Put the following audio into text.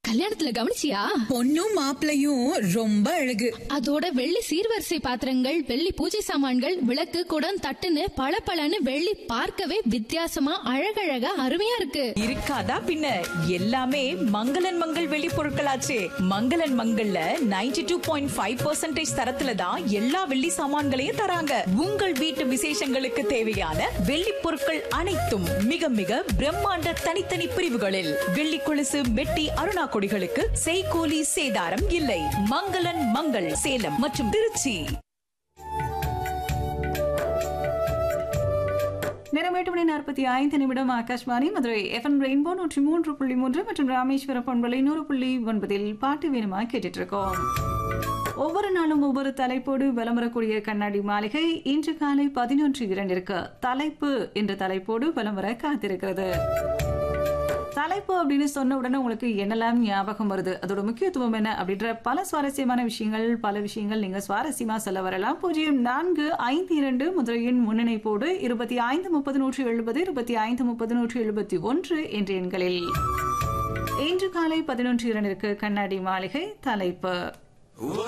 கல்யாணத்துல கவனிச்சியா பொண்ணும் மாப்பிளையும் ரொம்ப அழகு அதோட வெள்ளி சீர்வரிசை பாத்திரங்கள் வெள்ளி பூஜை சாமான்கள் விளக்கு குடம் தட்டுன்னு பளபளன்னு வெள்ளி பார்க்கவே வித்தியாசமா அழகழகா அருமையா இருக்கு இருக்காதா பின்ன எல்லாமே மங்களன் மங்கள் வெளி பொருட்களாச்சே மங்களன் மங்கள்ல 92.5% டூ பாயிண்ட் ஃபைவ் தரத்துல தான் எல்லா வெள்ளி சாமான்களையும் தராங்க உங்கள் வீட்டு விசேஷங்களுக்கு தேவையான வெள்ளி பொருட்கள் அனைத்தும் மிக மிக பிரம்மாண்ட தனித்தனி பிரிவுகளில் வெள்ளி கொலுசு மெட்டி அருணா கொடிகளுக்கு செய்கூலி சேதாரம் இல்லை மங்களன் மங்கள் சேலம் மற்றும் திருச்சி நேரம் எட்டு மணி நாற்பத்தி ஐந்து நிமிடம் ஆகாஷ்வாணி மதுரை எஃப்எம் ரெயின்போ நூற்றி மூன்று புள்ளி மூன்று மற்றும் ராமேஸ்வரம் பண்பலை நூறு புள்ளி ஒன்பதில் பாட்டு வேணுமா கேட்டுட்டு இருக்கோம் ஒவ்வொரு நாளும் ஒவ்வொரு தலைப்போடு வலம் வரக்கூடிய கண்ணாடி மாளிகை இன்று காலை பதினொன்று இரண்டிற்கு தலைப்பு என்ற தலைப்போடு வலம் வர காத்திருக்கிறது தலைப்பு அப்படின்னு சொன்ன உடனே உங்களுக்கு என்னெல்லாம் ஞாபகம் வருது அதோட முக்கியத்துவம் என்ன அப்படின்ற பல சுவாரஸ்யமான விஷயங்கள் பல விஷயங்கள் நீங்க சுவாரஸ்யமா சொல்ல வரலாம் பூஜ்ஜியம் நான்கு ஐந்து இரண்டு முதலையின் முன்னிணைப்போடு இருபத்தி ஐந்து முப்பது நூற்றி எழுபது இருபத்தி ஐந்து முப்பது நூற்றி எழுபத்தி ஒன்று என்ற எண்களில் இன்று காலை பதினொன்று இரண்டிற்கு கண்ணாடி மாளிகை தலைப்பு